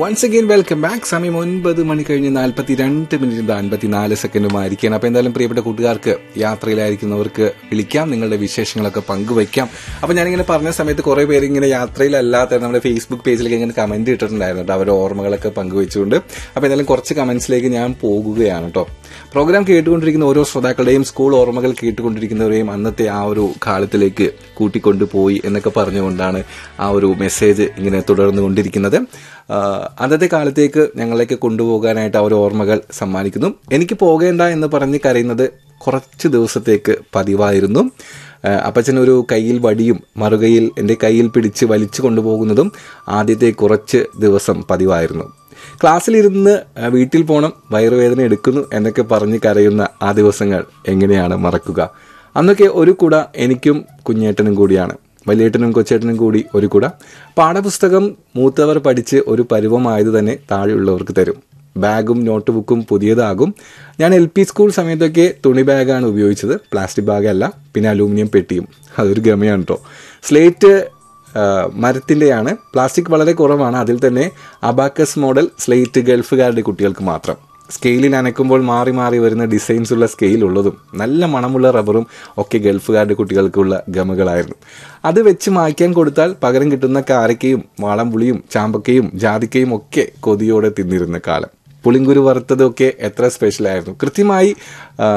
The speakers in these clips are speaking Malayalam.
വൺസ് അഗൈൻ വെൽക്കം ബാക്ക് സമയം ഒൻപത് മണി കഴിഞ്ഞ് നാൽപ്പത്തി രണ്ട് മിനിറ്റ് അൻപത്തിനാല് സെക്കൻഡുമായിരിക്കണം അപ്പൊ എന്തായാലും പ്രിയപ്പെട്ട കൂട്ടുകാർക്ക് യാത്രയിലായിരിക്കുന്നവർക്ക് വിളിക്കാം നിങ്ങളുടെ വിശേഷങ്ങളൊക്കെ പങ്കുവയ്ക്കാം അപ്പൊ ഞാനിങ്ങനെ പറഞ്ഞ സമയത്ത് കുറെ പേര് ഇങ്ങനെ യാത്രയിലല്ലാത്ത നമ്മുടെ ഫേസ്ബുക്ക് പേജിലേക്ക് ഇങ്ങനെ കമന്റ് ഇട്ടിട്ടുണ്ടായിരുന്നു കേട്ടോ അവരുടെ ഓർമ്മകളൊക്കെ പങ്കുവെച്ചുകൊണ്ട് അപ്പൊ എന്തായാലും കുറച്ച് കമന്റ്സിലേക്ക് ഞാൻ പോകുകയാണ് കേട്ടോ പ്രോഗ്രാം കേട്ടുകൊണ്ടിരിക്കുന്ന ഓരോ ശ്രോതാക്കളുടെയും സ്കൂൾ ഓർമ്മകൾ കേട്ടുകൊണ്ടിരിക്കുന്നവരെയും അന്നത്തെ ആ ഒരു കാലത്തിലേക്ക് കൂട്ടിക്കൊണ്ടുപോയി എന്നൊക്കെ പറഞ്ഞുകൊണ്ടാണ് ആ ഒരു മെസ്സേജ് ഇങ്ങനെ തുടർന്നുകൊണ്ടിരിക്കുന്നത് ആ, അന്നത്തെ കാലത്തേക്ക് ഞങ്ങളേക്ക് കൊണ്ടുപോകാനായിട്ട് ആ ഒരു ഓർമ്മകൾ സമ്മാനിക്കുന്നു എനിക്ക് പോകേണ്ട എന്ന് പറഞ്ഞ് കരയുന്നത് കുറച്ച് ദിവസത്തേക്ക് പതിവായിരുന്നു ആ, അപ്പച്ചൻ ഒരു കയ്യിൽ വടിയും മറുകയിൽ എൻ്റെ കയ്യിൽ പിടിച്ച് വലിച്ചു കൊണ്ടുപോകുന്നതും ആദ്യത്തെ കുറച്ച് ദിവസം പതിവായിരുന്നു ക്ലാസ്സിലിരുന്ന് ആ, വീട്ടിൽ പോകണം വയറുവേദന എടുക്കുന്നു എന്നൊക്കെ പറഞ്ഞ് കരയുന്ന ആ ദിവസങ്ങൾ എങ്ങനെയാണ് മറക്കുക അന്നൊക്കെ ഒരു കുട എനിക്കും കുഞ്ഞേട്ടനും കൂടിയാണ് വലിയേട്ടനും കൊച്ചേട്ടനും കൂടി ഒരു കുട പാഠപുസ്തകം മൂത്തവർ പഠിച്ച് ഒരു പരുവമായത് തന്നെ താഴെയുള്ളവർക്ക് തരും ബാഗും നോട്ട് ബുക്കും പുതിയതാകും ഞാൻ എൽ പി സ്കൂൾ സമയത്തൊക്കെ തുണി ബാഗാണ് ഉപയോഗിച്ചത് പ്ലാസ്റ്റിക് ബാഗല്ല പിന്നെ അലൂമിനിയം പെട്ടിയും അതൊരു ഗമയാണ് കേട്ടോ സ്ലേറ്റ് ആ, മരത്തിൻ്റെയാണ് പ്ലാസ്റ്റിക് വളരെ കുറവാണ് അതിൽ തന്നെ അബാക്കസ് മോഡൽ സ്ലേറ്റ് ഗൾഫുകാരുടെ കുട്ടികൾക്ക് മാത്രം സ്കെയിലിൽ അനക്കുമ്പോൾ മാറി മാറി വരുന്ന ഡിസൈൻസ് ഉള്ള സ്കെയിൽ ഉള്ളതും നല്ല മണമുള്ള റബ്ബറും ഒക്കെ ഗൾഫുകാരുടെ കുട്ടികൾക്കുള്ള ഗമകളായിരുന്നു അത് വെച്ച് മായ്ക്കാൻ കൊടുത്താൽ പകരം കിട്ടുന്ന കാരക്കയും വാളംപുളിയും ചാമ്പക്കയും ജാതിക്കയും ഒക്കെ കൊതിയോടെ തിന്നിരുന്ന കാലം പുളിങ്കുരു വറുത്തതൊക്കെ എത്ര സ്പെഷ്യലായിരുന്നു കൃത്യമായി ആ,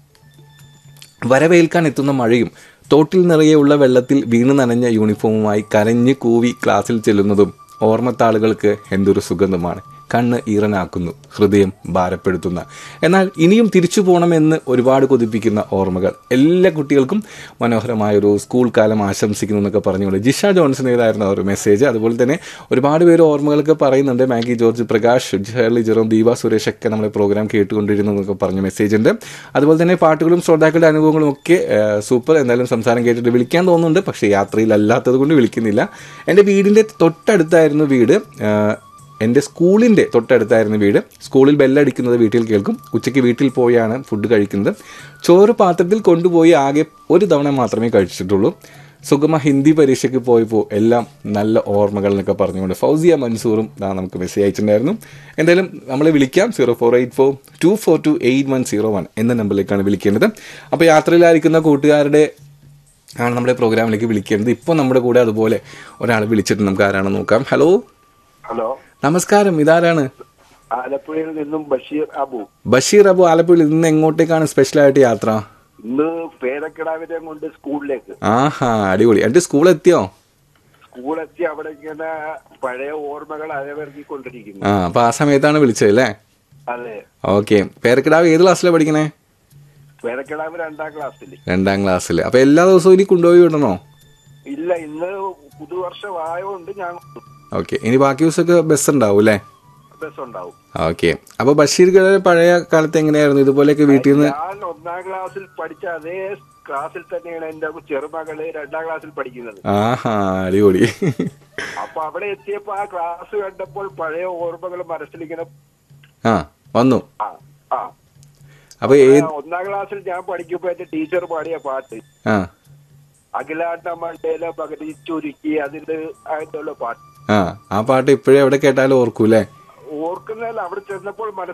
വരവേൽക്കാൻ എത്തുന്ന മഴയും തോട്ടിൽ നിറയെയുള്ള വെള്ളത്തിൽ വീണു നനഞ്ഞ യൂണിഫോമുമായി കരഞ്ഞു കൂവി ക്ലാസ്സിൽ ചെല്ലുന്നതും ഓർമ്മത്താളുകൾക്ക് എന്തൊരു സുഗന്ധമാണ് കണ്ണ് ഈറനാക്കുന്നു ഹൃദയം ഭാരപ്പെടുത്തുന്ന എന്നാൽ ഇനിയും തിരിച്ചു പോകണമെന്ന് ഒരുപാട് കൊതിപ്പിക്കുന്ന ഓർമ്മകൾ എല്ലാ കുട്ടികൾക്കും മനോഹരമായ ഒരു സ്കൂൾ കാലം ആശംസിക്കുന്നു എന്നൊക്കെ പറഞ്ഞുകൊണ്ട് ജിഷ ജോൺസണേതായിരുന്നു ആ ഒരു മെസ്സേജ് അതുപോലെ തന്നെ ഒരുപാട് പേര് ഓർമ്മകളൊക്കെ പറയുന്നുണ്ട് Maggie George Prakash Shirley Jerome Deepa Suresh ഒക്കെ നമ്മുടെ പ്രോഗ്രാം കേട്ടുകൊണ്ടിരുന്നു എന്നൊക്കെ പറഞ്ഞ മെസ്സേജ് ഉണ്ട് അതുപോലെ തന്നെ പാട്ടുകളും ശ്രോതാക്കളുടെ അനുഭവങ്ങളും ഒക്കെ ആ, സൂപ്പർ എന്തായാലും സംസാരം കേട്ടിട്ട് വിളിക്കാൻ തോന്നുന്നുണ്ട് പക്ഷേ യാത്രയിലല്ലാത്തത് കൊണ്ട് വിളിക്കുന്നില്ല എൻ്റെ വീടിൻ്റെ തൊട്ടടുത്തായിരുന്നു വീട് ആ, എൻ്റെ സ്കൂളിൻ്റെ തൊട്ടടുത്തായിരുന്നു വീട് സ്കൂളിൽ ബെല്ലടിക്കുന്നത് വീട്ടിൽ കേൾക്കും ഉച്ചയ്ക്ക് വീട്ടിൽ പോയാണ് ഫുഡ് കഴിക്കുന്നത് ചോറ് പാത്രത്തിൽ കൊണ്ടുപോയി ആകെ ഒരു തവണ മാത്രമേ കഴിച്ചിട്ടുള്ളൂ സുഗമ ഹിന്ദി പരീക്ഷയ്ക്ക് പോയപ്പോൾ എല്ലാം നല്ല ഓർമ്മകൾ എന്നൊക്കെ പറഞ്ഞുകൊണ്ട് ഫൗസിയ മൻസൂറും ദാ നമുക്ക് മെസ്സേജ് അയച്ചിട്ടുണ്ടായിരുന്നു എന്തായാലും നമ്മളെ വിളിക്കാം zero four eight four two four two eight one zero one എന്ന നമ്പറിലേക്കാണ് വിളിക്കേണ്ടത് അപ്പോൾ യാത്രയിലായിരിക്കുന്ന കൂട്ടുകാരുടെ ആണ് നമ്മുടെ പ്രോഗ്രാമിലേക്ക് വിളിക്കേണ്ടത് ഇപ്പോൾ നമ്മുടെ കൂടെ അതുപോലെ ഒരാൾ വിളിച്ചിട്ട് നമുക്ക് ആരാണെന്ന് നോക്കാം ഹലോ ഹലോ നമസ്കാരം ഇതാരാണ് ആലപ്പുഴയിൽ നിന്നും ബഷീർ അബു ബഷീർ അബു ആലപ്പുഴയിൽ ഇന്ന് എങ്ങോട്ടേക്കാണ് സ്പെഷ്യലായിട്ട് യാത്ര ഇന്ന് പേരക്കിടാവിനെ കൊണ്ട് സ്കൂളിലേക്ക് ആഹാ അടിപൊളി എന്നിട്ട് സ്കൂൾ എത്തിയോ സ്കൂളെത്തി അവിടെ ഇങ്ങനെ പഴയ ഓർമ്മകൾ അരവർത്തിക്കൊണ്ടിരിക്കുന്നു ആ അപ്പൊ ആ സമയത്താണ് വിളിച്ചത് അല്ലേ അതെ ഓക്കെ പേരക്കിടാവ് ഏത് ക്ലാസ്സിലാണ് പഠിക്കണേ പേരക്കിടാവ് രണ്ടാം ക്ലാസ്സിൽ രണ്ടാം ക്ലാസ്സിൽ അപ്പൊ എല്ലാ ദിവസവും ഇനി കൊണ്ടുപോയി വിടണോ ഇല്ല ഇന്ന് പുതുവർഷം ആയതുകൊണ്ട് ഞാൻ ഓക്കെ ഇനി ബാക്കി ദിവസമൊക്കെ ബസ് ഉണ്ടാവും അല്ലേ ബസ് ഉണ്ടാവും ഓക്കെ അപ്പൊ ബഷീർഗഡ് പഴയ കാലത്ത് എങ്ങനെയായിരുന്നു ഇതുപോലെയൊക്കെ വീട്ടിൽ നിന്ന് ഞാൻ ഒന്നാം ക്ലാസ്സിൽ പഠിച്ച അതേ ക്ലാസ്സിൽ തന്നെയാണ് എന്റെ ചെറുമകള് രണ്ടാം ക്ലാസ്സിൽ പഠിക്കുന്നത് ആഹാ അടിപൊളി അപ്പൊ അവിടെ എത്തിയപ്പോ ആ ക്ലാസ് കണ്ടപ്പോൾ പഴയ ഓർമ്മകൾ മനസ്സിലിങ്ങനെ ആ വന്നു ആ ആ അപ്പൊ ഏത് ഒന്നാം ക്ലാസ്സിൽ ഞാൻ പഠിക്കുമ്പോ എന്റെ ടീച്ചർ പാടിയ പാട്ട് ആ അഖിലാണ്ട മണ്ടേല പകുതി ചുരുക്കി അതിന്റെ ആയിട്ടുള്ള പാട്ട് ആ ആ പാട്ട് ഇപ്പോഴേ എവിടെ കേട്ടാലും ഓർക്കൂലേ ഓർക്കുന്നതിൽ അവിടെ ചെന്നപ്പോൾ മനസ്സിൽ